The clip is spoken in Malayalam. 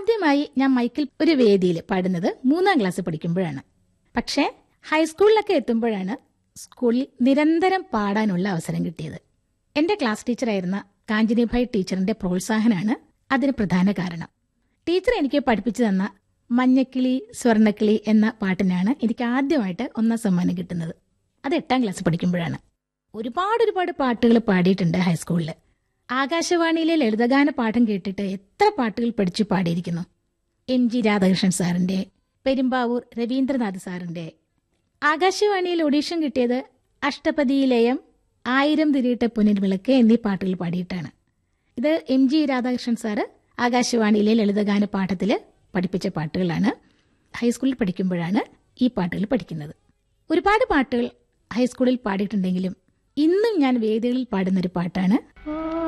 ആദ്യമായി ഞാൻ മൈക്കിൽ ഒരു വേദിയിൽ പാടുന്നത് മൂന്നാം ക്ലാസ് പഠിക്കുമ്പോഴാണ് പക്ഷേ ഹൈസ്കൂളിലൊക്കെ എത്തുമ്പോഴാണ് സ്കൂളിൽ നിരന്തരം പാടാനുള്ള അവസരം കിട്ടിയത് എന്റെ ക്ലാസ് ടീച്ചറായിരുന്ന കാഞ്ചനിഭായ് ടീച്ചറിന്റെ പ്രോത്സാഹനമാണ് അതിന് പ്രധാന കാരണം ടീച്ചർ എനിക്ക് പഠിപ്പിച്ചു തന്ന മഞ്ഞക്കിളി സ്വർണ്ണക്കിളി എന്ന പാട്ടിനാണ് എനിക്ക് ആദ്യമായിട്ട് ഒന്നാം സമ്മാനം കിട്ടുന്നത് അത് എട്ടാം ക്ലാസ് പഠിക്കുമ്പോഴാണ് ഒരുപാട് ഒരുപാട് പാട്ടുകൾ പാടിയിട്ടുണ്ട് ഹൈസ്കൂളിൽ ആകാശവാണിയിലെ ലളിതഗാന പാഠം കേട്ടിട്ട് എത്ര പാട്ടുകൾ പഠിച്ചു പാടിയിരിക്കുന്നു എം ജി രാധാകൃഷ്ണൻ സാറിന്റെ പെരുമ്പാവൂർ രവീന്ദ്രനാഥ് സാറിന്റെ ആകാശവാണിയിൽ ഒഡീഷൻ കിട്ടിയത് അഷ്ടപതിയിലയം ആയിരം തിരിയിട്ട പുനർവിളക്ക് എന്നീ പാട്ടുകൾ പാടിയിട്ടാണ് ഇത് എം ജി രാധാകൃഷ്ണൻ സാറ് ആകാശവാണിയിലെ ലളിതഗാന പാഠത്തിൽ പഠിപ്പിച്ച പാട്ടുകളാണ് ഹൈസ്കൂളിൽ പഠിക്കുമ്പോഴാണ് ഈ പാട്ടുകൾ പഠിക്കുന്നത് ഒരുപാട് പാട്ടുകൾ ഹൈസ്കൂളിൽ പാടിയിട്ടുണ്ടെങ്കിലും ഇന്നും ഞാൻ വേദികളിൽ പാടുന്ന ഒരു പാട്ടാണ് ഓ